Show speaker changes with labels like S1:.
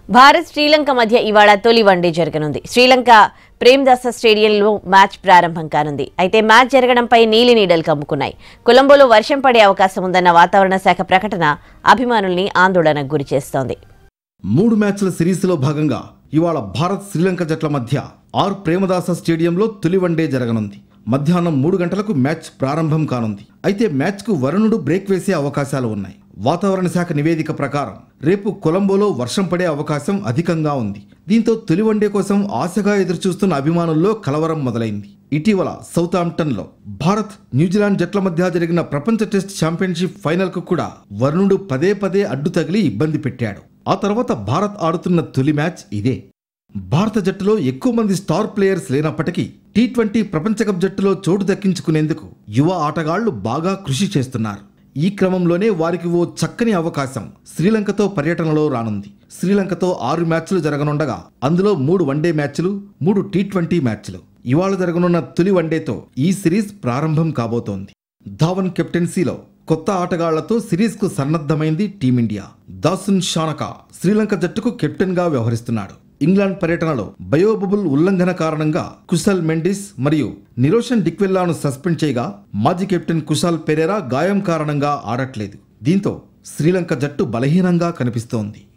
S1: భారత్ శ్రీలంక మధ్య ఇవాళ తొలి వన్డే జరగనుంది శ్రీలంక ప్రేమ్దాస స్టేడియంలో మ్యాచ్ ప్రారంభం కానుంది అయితే మ్యాచ్ జరగడంపై నీలి నీడలు కమ్ముకున్నాయి కొలంబోలో వర్షం పడే అవకాశం ఉందన్న వాతావరణ శాఖ ప్రకటన అభిమానుల్ని ఆందోళనకు గురిచేస్తోంది
S2: మూడు మ్యాచ్ల సిరీస్లో భాగంగా ఇవాళ భారత్ శ్రీలంక జట్ల మధ్య ఆర్ ప్రేమదాస స్టేడియంలో తొలి వన్డే జరగనుంది మధ్యాహ్నం మూడు గంటలకు మ్యాచ్ ప్రారంభం కానుంది అయితే మ్యాచ్కు వరుణుడు బ్రేక్ వేసే అవకాశాలు ఉన్నాయి వాతావరణ శాఖ నివేదిక ప్రకారం రేపు కొలంబోలో వర్షం పడే అవకాశం అధికంగా ఉంది దీంతో తొలి వన్డే కోసం ఆశగా ఎదురుచూస్తున్న అభిమానుల్లో కలవరం మొదలైంది ఇటీవల సౌతాంప్టన్లో భారత్ న్యూజిలాండ్ జట్ల మధ్య జరిగిన ప్రపంచ టెస్ట్ ఛాంపియన్షిప్ ఫైనల్కు కూడా వరుణుడు పదే పదే అడ్డు తగిలి ఇబ్బంది పెట్టాడు ఆ తర్వాత భారత్ ఆడుతున్న తొలి మ్యాచ్ ఇదే భారత జట్టులో ఎక్కువ మంది స్టార్ ప్లేయర్స్ లేనప్పటికీ టీ ట్వంటీ ప్రపంచ కప్ జట్టులో చోటు దక్కించుకునేందుకు యువ ఆటగాళ్లు బాగా కృషి చేస్తున్నారు ఈ క్రమంలోనే వారికి ఓ చక్కని అవకాశం శ్రీలంకతో పర్యటనలో రానుంది శ్రీలంకతో ఆరు మ్యాచ్లు జరగనుండగా అందులో మూడు వన్డే మ్యాచ్లు మూడు టీ ట్వంటీ మ్యాచ్లు ఇవాళ జరగనున్న తొలి వన్డేతో ఈ సిరీస్ ప్రారంభం కాబోతోంది ధావన్ కెప్టెన్సీలో కొత్త ఆటగాళ్లతో సిరీస్కు సన్నద్ధమైంది టీమిండియా దాసున్ షానకా శ్రీలంక జట్టుకు కెప్టెన్గా వ్యవహరిస్తున్నాడు ఇంగ్లాండ్ పర్యటనలో బయోబబుల్ ఉల్లంఘన కారణంగా కుశల్ మెండిస్ మరియు నిరోషన్ డిక్వెల్లాను సస్పెండ్ చేయగా మాజీ కెప్టెన్ కుశాల్ పెరేరా గాయం కారణంగా ఆడట్లేదు దీంతో శ్రీలంక జట్టు బలహీనంగా కనిపిస్తోంది